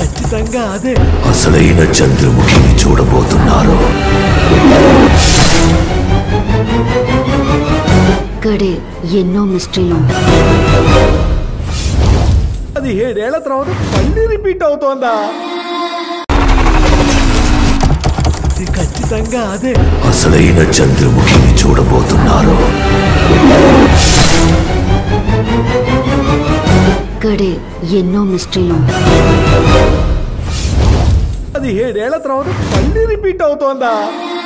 ఖచ్చితంగా అదే అసలైన చంద్రముఖిని చూడబోతున్నారు ఇక్కడే ఎన్నో మిస్టరీలు ఉంటాయి అది ఏడేళ్ల తర్వాత మళ్ళీ రిపీట్ అవుతోందా ఇది ఖచ్చితంగా అదే అసలైన చంద్రముఖిని చూడబోతున్నారు ఇక్కడే ఎన్నో మిస్టరీలు ఉంటాయి అది ఏడేళ్ల తర్వాత మళ్ళీ రిపీట్ అవుతోందా